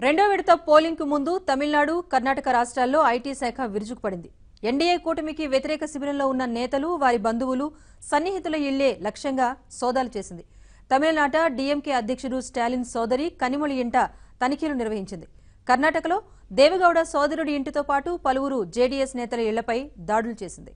రెండో విడత పోలింగ్కు ముందు తమిళనాడు కర్ణాటక రాష్ట్రాల్లో ఐటీ శాఖ విరుచుకుపడింది ఎన్డీఏ కూటమికి వ్యతిరేక శిబిరంలో ఉన్న నేతలు వారి బంధువులు సన్నిహితుల ఇళ్లే లక్ష్యంగా సోదాలు చేసింది తమిళనాట డీఎంకే అధ్యక్షుడు స్టాలిన్ సోదరి కనిమొళి ఇంట తనిఖీలు నిర్వహించింది కర్ణాటకలో దేవగౌడ సోదరుడి ఇంటితో పాటు పలువురు జేడీఎస్ నేతల ఇళ్లపై దాడులు చేసింది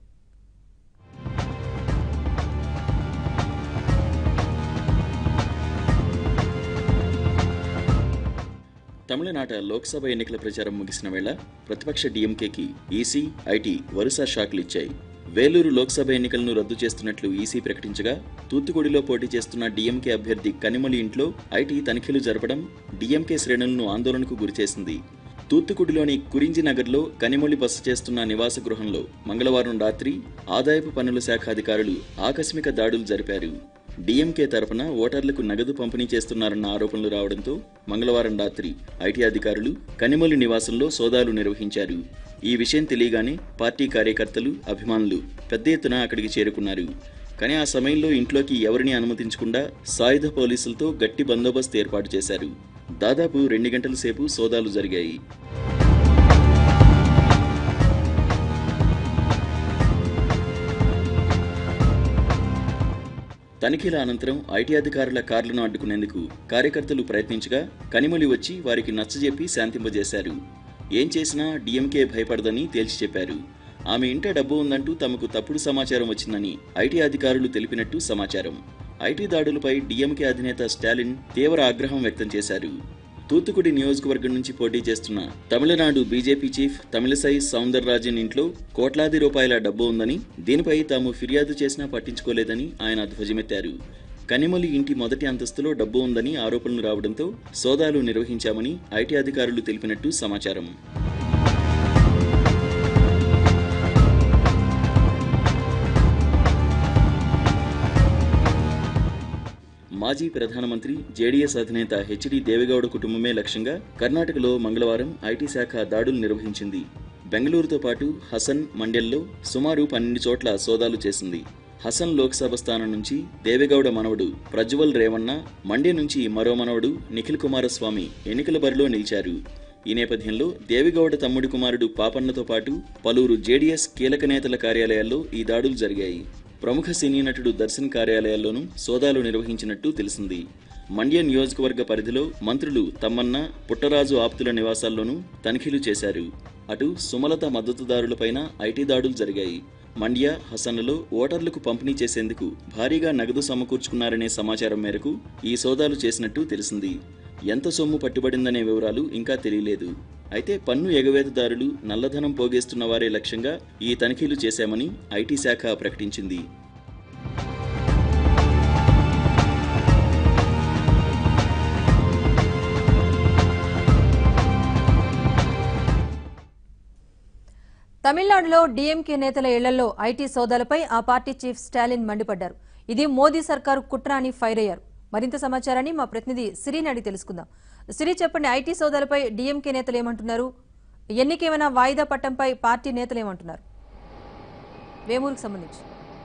తమిళనాట లోక్సభ ఎన్నికల ప్రచారం ముగిసిన వేళ ప్రతిపక్ష డీఎంకేకి ఈసీ ఐటీ వరుస షాకులు ఇచ్చాయి వేలూరు లోక్సభ ఎన్నికలను రద్దు చేస్తున్నట్లు ఈసీ ప్రకటించగా తూత్తుకుడిలో పోటీ చేస్తున్న డీఎంకే అభ్యర్థి కనిమొళి ఇంట్లో ఐటీ తనిఖీలు జరపడం డీఎంకే శ్రేణులను ఆందోళనకు గురిచేసింది తూత్తుకుడిలోని కురింజి నగర్లో కనిమొళి బస చేస్తున్న నివాస గృహంలో మంగళవారం రాత్రి ఆదాయపు పన్నుల శాఖ అధికారులు ఆకస్మిక దాడులు జరిపారు డీఎంకే తరపున ఓటర్లకు నగదు పంపిణీ చేస్తున్నారన్న ఆరోపణలు రావడంతో మంగళవారం రాత్రి ఐటీ అధికారులు కనిమొలి నివాసంలో సోదాలు నిర్వహించారు ఈ విషయం తెలియగానే పార్టీ కార్యకర్తలు అభిమానులు పెద్ద ఎత్తున అక్కడికి చేరుకున్నారు కానీ ఆ సమయంలో ఇంట్లోకి ఎవరిని అనుమతించకుండా సాయుధ పోలీసులతో గట్టి బందోబస్తు ఏర్పాటు చేశారు దాదాపు రెండు గంటల సేపు సోదాలు జరిగాయి తనిఖీల అనంతరం ఐటీ అధికారుల కార్లను అడ్డుకునేందుకు కార్యకర్తలు ప్రయత్నించగా కనిమొలి వచ్చి వారికి నచ్చజెప్పి శాంతింపజేశారు ఏం చేసినా డీఎంకే భయపడదని తేల్చి చెప్పారు ఆమె ఇంట డబ్బు ఉందంటూ తమకు తప్పుడు సమాచారం వచ్చిందని ఐటీ అధికారులు తెలిపినట్టు సమాచారం ఐటీ దాడులపై డీఎంకే అధినేత స్టాలిన్ తీవ్ర ఆగ్రహం వ్యక్తం చేశారు తూత్తుకుడి నియోజకవర్గం నుంచి పోటీ చేస్తున్న తమిళనాడు బీజేపీ చీఫ్ తమిళసై సౌందరరాజన్ ఇంట్లో కోట్లాది రూపాయల డబ్బు ఉందని దీనిపై తాము ఫిర్యాదు చేసినా పట్టించుకోలేదని ఆయన ధ్వజమెత్తారు కనిమొలి ఇంటి మొదటి అంతస్తులో డబ్బు ఉందని ఆరోపణలు రావడంతో సోదాలు నిర్వహించామని ఐటీ అధికారులు తెలిపినట్టు సమాచారం మాజీ ప్రధానమంత్రి జేడీఎస్ అధినేత హెచ్డి దేవేగౌడ కుటుంబమే లక్ష్యంగా కర్ణాటకలో మంగళవారం ఐటీ శాఖ దాడులు నిర్వహించింది బెంగళూరుతో పాటు హసన్ మండ్యల్లో సుమారు పన్నెండు చోట్ల సోదాలు చేసింది హసన్ లోక్సభ స్థానం నుంచి దేవేగౌడ మనవడు ప్రజ్వల్ రేవಣ್ణ మండ్య నుంచి మరో మనవడు నిఖిల్ కుమారస్వామి ఎన్నికల బరిలో నిలిచారు ఈ నేపథ్యంలో దేవిగౌడ తమ్ముడి కుమారుడు పాపన్నతో పాటు పలువురు జేడీఎస్ కీలక నేతల కార్యాలయాల్లో ఈ దాడులు జరిగాయి ప్రముఖ సినీ నటుడు దర్శన్ కార్యాలయాల్లోనూ సోదాలు నిర్వహించినట్టు తెలిసింది మండ్య నియోజకవర్గ పరిధిలో మంత్రులు తమ్మన్న పుట్టరాజు ఆప్తుల నివాసాల్లోనూ తనిఖీలు చేశారు అటు సుమలత మద్దతుదారులపైన ఐటీ దాడులు జరిగాయి మండ్య హసన్లలో ఓటర్లకు పంపిణీ చేసేందుకు భారీగా నగదు సమకూర్చుకున్నారనే సమాచారం మేరకు ఈ సోదాలు చేసినట్టు తెలిసింది ఎంత సొమ్ము పట్టుబడిందనే వివరాలు ఇంకా తెలియలేదు అయితే పన్ను ఎగవేతదారులు నల్లధనం పోగేస్తున్న వారే లక్ష్యంగా ఈ తనిఖీలు చేశామని ఐటీ శాఖ ప్రకటించింది తమిళనాడులో డీఎంకే నేతల ఇళ్లలో ఐటీ సోదాలపై ఆ పార్టీ చీఫ్ స్టాలిన్ మండిపడ్డారు ఇది మోదీ సర్కారు కుట్ర అని ఫైర్ అయ్యారు మరింత సమాచారాన్ని మా ప్రతినిధి సిరిని అడిగి తెలుసుకుందాం సిరి చెప్పండి ఐటీ సోదాలపై డీఎంకే నేతలు ఏమంటున్నారు ఎన్నికేమైనా వాయిదా పట్టంపై పార్టీ నేతలు ఏమంటున్నారు వేమూరుకు సంబంధించి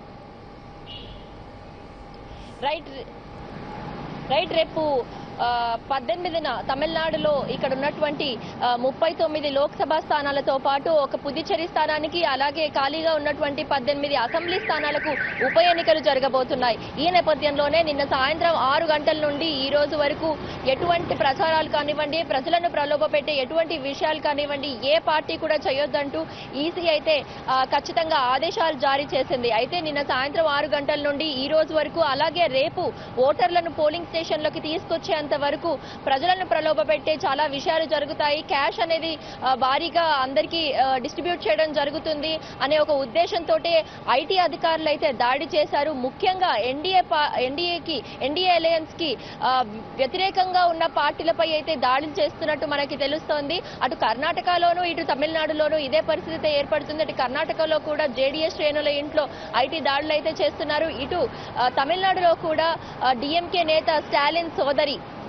రైట్ రైట్ రేపు ఆ, పద్దెనిమిదిన తమిళనాడులో ఇక్కడ ఉన్నటువంటి ఆ, ముప్పై తొమ్మిది లోక్సభ స్థానాలతో పాటు ఒక పుదుచ్చేరి స్థానానికి అలాగే ఖాళీగా ఉన్నటువంటి పద్దెనిమిది అసెంబ్లీ స్థానాలకు ఉప ఎన్నికలు జరగబోతున్నాయి ఈ నేపథ్యంలోనే నిన్న సాయంత్రం ఆరు గంటల నుండి ఈ రోజు వరకు ఎటువంటి ప్రచారాలు కానివ్వండి ప్రజలను ప్రలోభపెట్టే ఎటువంటి విషయాలు కానివ్వండి ఏ పార్టీ కూడా చేయొద్దంటూ ఈసీ అయితే ఆ, ఖచ్చితంగా ఆదేశాలు జారీ చేసింది అయితే నిన్న సాయంత్రం ఆరు గంటల నుండి ఈ రోజు వరకు అలాగే రేపు ఓటర్లను పోలింగ్ స్టేషన్లోకి తీసుకొచ్చేంత వరకు ప్రజలను ప్రలోభపెట్టే చాలా విషయాలు జరుగుతాయి క్యాష్ అనేది ఆ, భారీగా అందరికీ డిస్ట్రిబ్యూట్ చేయడం జరుగుతుంది అనే ఒక ఉద్దేశంతో ఐటీ అధికారులు అయితే దాడి చేశారు ముఖ్యంగా ఎన్డీఏ ఎన్డీఏకి ఎన్డీఏ అలయన్స్ కి ఆ, వ్యతిరేకంగా ఉన్న పార్టీలపై అయితే దాడులు చేస్తున్నట్టు మనకి తెలుస్తోంది అటు కర్ణాటకలోనూ ఇటు తమిళనాడులోనూ ఇదే పరిస్థితి ఏర్పడుతుంది అటు కర్ణాటకలో కూడా జేడీఎస్ శ్రేణుల ఇంట్లో ఐటీ దాడులు అయితే చేస్తున్నారు ఇటు ఆ, తమిళనాడులో కూడా డిఎంకే నేత స్టాలిన్ సోదరి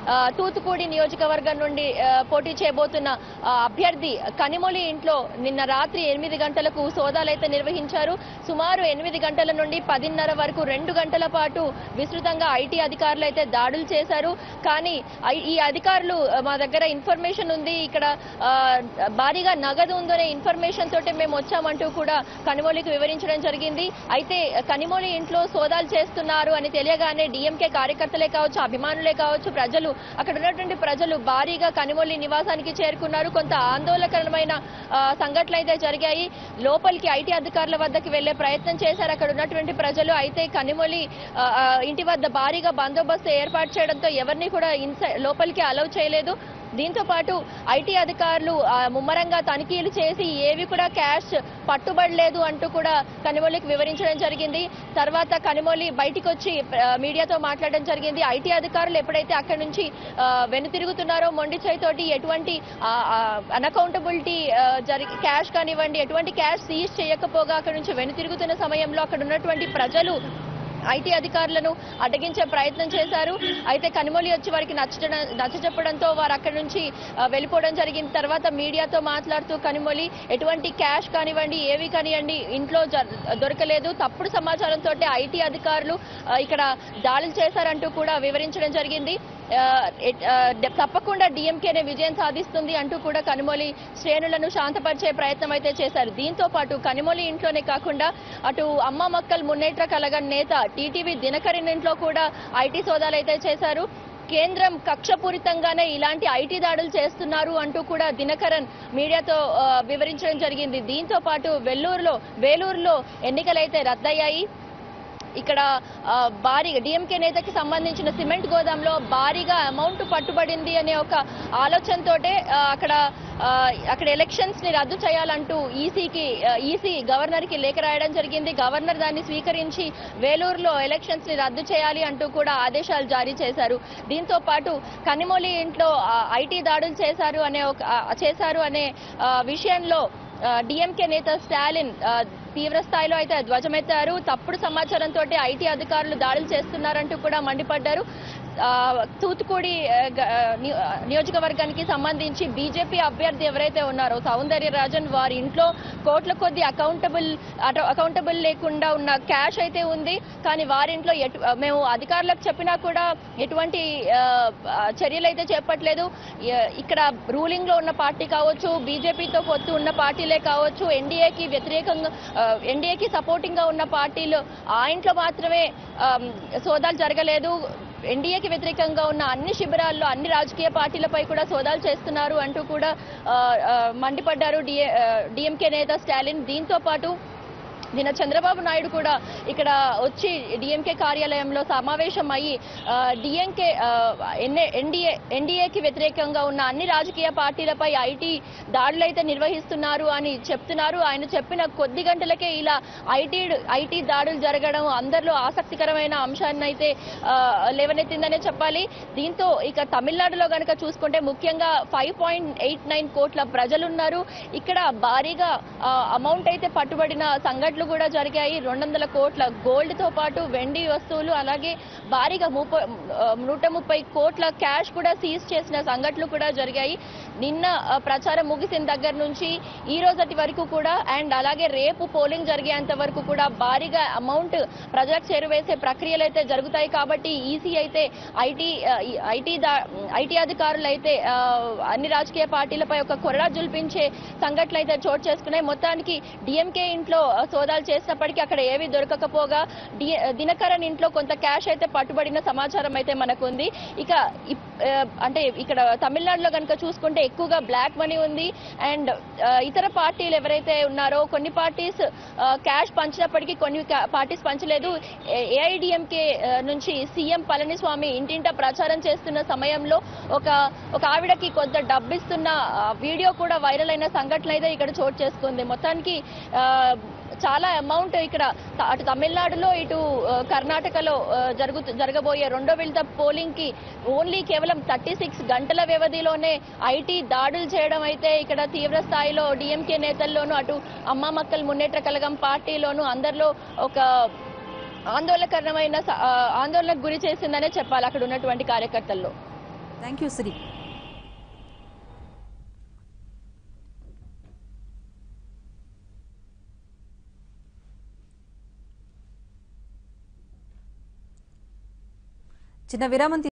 ఆ, తూతుకూడి నియోజకవర్గం నుండి ఆ, పోటీ చేయబోతున్న ఆ, అభ్యర్థి కనిమొలి ఇంట్లో నిన్న రాత్రి ఎనిమిది గంటలకు సోదాలైతే నిర్వహించారు సుమారు ఎనిమిది గంటల నుండి పదిన్నర వరకు రెండు గంటల పాటు విస్తృతంగా ఐటీ అధికారులు అయితే దాడులు చేశారు కానీ ఐ- ఈ అధికారులు ఆ, మా దగ్గర ఇన్ఫర్మేషన్ ఉంది ఇక్కడ ఆ, భారీగా నగదు ఉందనే ఇన్ఫర్మేషన్ తోటి మేము వచ్చామంటూ కూడా కనిమొలికి వివరించడం జరిగింది అయితే కనిమొలి ఇంట్లో సోదాలు చేస్తున్నారు అని తెలియగానే డిఎంకే కార్యకర్తలే కావచ్చు అభిమానులే కావచ్చు ప్రజలు అక్కడ ఉన్నటువంటి ప్రజలు భారీగా కనిమొలి నివాసానికి చేరుకున్నారు కొంత ఆందోళనకరమైన ఆ, సంఘటనలు అయితే జరిగాయి లోపలికి ఐటీ అధికారుల వద్దకు వెళ్లే ప్రయత్నం చేశారు అక్కడ ఉన్నటువంటి ప్రజలు అయితే కనిమొలి ఆ, ఆ, ఇంటి వద్ద భారీగా బందోబస్తు ఏర్పాటు చేయడంతో ఎవరిని కూడా ఇన్సై లోపలికి అలౌ చేయలేదు దీంతో పాటు ఐటీ అధికారులు ఆ, ముమ్మరంగా తనిఖీలు చేసి ఏవి కూడా క్యాష్ పట్టుబడలేదు అంటూ కూడా కనిమొలికి వివరించడం జరిగింది తర్వాత కనిమొలి బయటికి వచ్చి ఆ, మీడియాతో మాట్లాడడం జరిగింది ఐటీ అధికారులు ఎప్పుడైతే అక్కడి నుంచి ఆ, వెనుతిరుగుతున్నారో మొండి చేయితోటి ఎటువంటి అన్అకౌంటబిలిటీ జరిగి క్యాష్ కానివ్వండి ఎటువంటి క్యాష్ సీజ్ చేయకపోగా అక్కడి నుంచి వెనుతిరుగుతున్న సమయంలో అక్కడ ఉన్నటువంటి ప్రజలు ఐటీ అధికారులను అడ్డగించే ప్రయత్నం చేశారు అయితే కనిమొలి వచ్చి వారికి నచ్చడం నచ్చ చెప్పడంతో వారు అక్కడి నుంచి ఆ, వెళ్ళిపోవడం జరిగిన తర్వాత మీడియాతో మాట్లాడుతూ కనిమొలి ఎటువంటి క్యాష్ కానివ్వండి ఏవి కానివ్వండి ఇంట్లో జ- దొరకలేదు తప్పుడు సమాచారంతో ఐటీ అధికారులు ఆ, ఇక్కడ దాడులు చేశారంటూ కూడా వివరించడం జరిగింది ఆ, ఎట్- ఆ, డ- తప్పకుండా డిఎంకేనే విజయం సాధిస్తుంది అంటూ కూడా కనిమొలి శ్రేణులను శాంతపరిచే ప్రయత్నం అయితే చేశారు దీంతో పాటు కనిమొలి ఇంట్లోనే కాకుండా అటు అమ్మ మక్కల్ మున్నేట్ర కలగన్ నేత టీటీవీ దినకరన్ ఇంట్లో కూడా ఐటీ సోదాలు అయితే చేశారు కేంద్రం కక్షపూరితంగానే ఇలాంటి ఐటీ దాడులు చేస్తున్నారు అంటూ కూడా దినకరన్ మీడియాతో ఆ, వివరించడం జరిగింది దీంతో పాటు వెల్లూరులో వేలూరులో ఎన్నికలైతే రద్దయ్యాయి ఇక్కడ ఆ, భారీగా డిఎంకే నేతకి సంబంధించిన సిమెంట్ గోదాంలో భారీగా అమౌంట్ పట్టుబడింది అనే ఒక ఆలోచనతోటే ఆ, అక్కడ ఆ, అక్కడ ఎలక్షన్స్ ని రద్దు చేయాలంటూ ఈసీకి ఈసీ గవర్నర్ కి లేఖ రాయడం జరిగింది గవర్నర్ దాన్ని స్వీకరించి వేలూరులో ఎలక్షన్స్ ని రద్దు చేయాలి అంటూ కూడా ఆదేశాలు జారీ చేశారు దీంతో పాటు కనిమొలి ఇంట్లో ఐటీ దాడులు చేశారు అనే ఒక ఆ, చేశారు అనే ఆ, విషయంలో డిఎంకే నేత స్టాలిన్ ఆ, తీవ్ర స్థాయిలో అయితే ధ్వజమెత్తారు తప్పుడు సమాచారంతో ఐటీ అధికారులు దాడులు చేస్తున్నారంటూ కూడా మండిపడ్డారు ఆ, తూతుకుడి ఆ, గ- ఆ, నియో- ఆ, నియోజకవర్గానికి సంబంధించి బీజేపీ అభ్యర్థి ఎవరైతే ఉన్నారో సౌందర్య రాజన్ వారి ఇంట్లో కోట్ల కొద్ది అకౌంటబుల్ అకౌంటబుల్ లేకుండా ఉన్న క్యాష్ అయితే ఉంది కానీ వారింట్లో ఎటు మేము అధికారులకు చెప్పినా కూడా ఎటువంటి ఆ, ఆ, చర్యలు అయితే చేపట్టలేదు ఎ- ఇక్కడ రూలింగ్ లో ఉన్న పార్టీ కావచ్చు బీజేపీతో పొత్తు ఉన్న పార్టీలే కావచ్చు ఎన్డీఏకి వ్యతిరేకంగా ఎన్డీఏకి సపోర్టింగ్ గా ఉన్న పార్టీలు ఆ ఇంట్లో మాత్రమే ఆమ్, సోదాలు జరగలేదు ఎన్డీఏకి వ్యతిరేకంగా ఉన్న అన్ని శిబిరాల్లో అన్ని రాజకీయ పార్టీలపై కూడా సోదాలు చేస్తున్నారు అంటూ కూడా ఆ, ఆ, మండిపడ్డారు డిఏ డిఎంకే నేత స్టాలిన్ దీంతో పాటు నిన్న చంద్రబాబు నాయుడు కూడా ఇక్కడ వచ్చి డిఎంకే కార్యాలయంలో సమావేశం అయ్యి డిఎంకే ఎన్డీఏ ఎన్డీఏకి వ్యతిరేకంగా ఉన్న అన్ని రాజకీయ పార్టీలపై ఐటీ దాడులు అయితే నిర్వహిస్తున్నారు అని చెప్తున్నారు ఆయన చెప్పిన కొద్ది గంటలకే ఇలా ఐటీ ఐటీ దాడులు జరగడం అందరిలో ఆసక్తికరమైన అంశాన్ని అయితే ఆ, లేవనెత్తిందనే చెప్పాలి దీంతో ఇక తమిళనాడులో గనక చూసుకుంటే ముఖ్యంగా ఫైవ్ పాయింట్ ఎయిట్ నైన్ కోట్ల ప్రజలున్నారు ఇక్కడ భారీగా అమౌంట్ అయితే పట్టుబడిన సంఘటనలు కూడా జరిగాయి రెండు వందల కోట్ల గోల్డ్ తో పాటు వెండి వస్తువులు అలాగే భారీగా ముప్పై ఆ, నూట ముప్పై కోట్ల క్యాష్ కూడా సీజ్ చేసిన సంఘటనలు కూడా జరిగాయి నిన్న ఆ, ప్రచారం ముగిసిన దగ్గర నుంచి ఈ రోజటి వరకు కూడా అండ్ అలాగే రేపు పోలింగ్ జరిగేంత వరకు కూడా భారీగా అమౌంట్ ప్రజలకు చేరువేసే ప్రక్రియలు అయితే జరుగుతాయి కాబట్టి ఈసీ అయితే ఐటీ ఐటీ ఐటీ అధికారులు అయితే ఆ, అన్ని రాజకీయ పార్టీలపై ఒక కొరడా జుల్పించే సంఘటనలు అయితే చోటు చేసుకున్నాయి మొత్తానికి డిఎంకే ఇంట్లో ఆ, సోదాలు చేసినప్పటికీ అక్కడ ఏవి దొరకకపోగా డి దినకరన్ ఇంట్లో కొంత క్యాష్ అయితే పట్టుబడిన సమాచారం అయితే మనకు ఉంది ఇక ఇప్- ఆ, అంటే ఇక్కడ తమిళనాడులో కనుక చూసుకుంటే ఎక్కువగా బ్లాక్ మనీ ఉంది అండ్ ఇతర పార్టీలు ఎవరైతే ఉన్నారో కొన్ని పార్టీస్ క్యాష్ పంచినప్పటికీ కొన్ని పార్టీస్ పంచలేదు ఏఐడిఎంకే నుంచి సీఎం పళనిస్వామి ఇంటింటా ప్రచారం చేస్తున్న సమయంలో ఒక ఒక ఆవిడకి కొంత డబ్బిస్తున్న ఆ, వీడియో కూడా వైరల్ అయిన సంఘటన అయితే ఇక్కడ చోటు చేసుకుంది మొత్తానికి ఆ, చాలా అమౌంట్ ఇక్కడ త- అటు తమిళనాడులో ఇటు ఆ, కర్ణాటకలో ఆ, జరుగుతు జరగబోయే రెండో విడత పోలింగ్ కి ఓన్లీ కేవలం థర్టీ సిక్స్ గంటల వ్యవధిలోనే ఐటీ దాడులు చేయడం అయితే ఇక్కడ తీవ్ర స్థాయిలో డిఎంకే నేతల్లోనూ అటు అమ్మా మక్కల్ మున్నేట్ర కలగం పార్టీలోనూ అందరిలో ఒక ఆందోళనకరమైన స- ఆ, ఆందోళనకు గురి చేసిందనే చెప్పాలి అక్కడ ఉన్నటువంటి కార్యకర్తల్లో థ్యాంక్ యూ శ్రీ చిన్న విరామం తీ-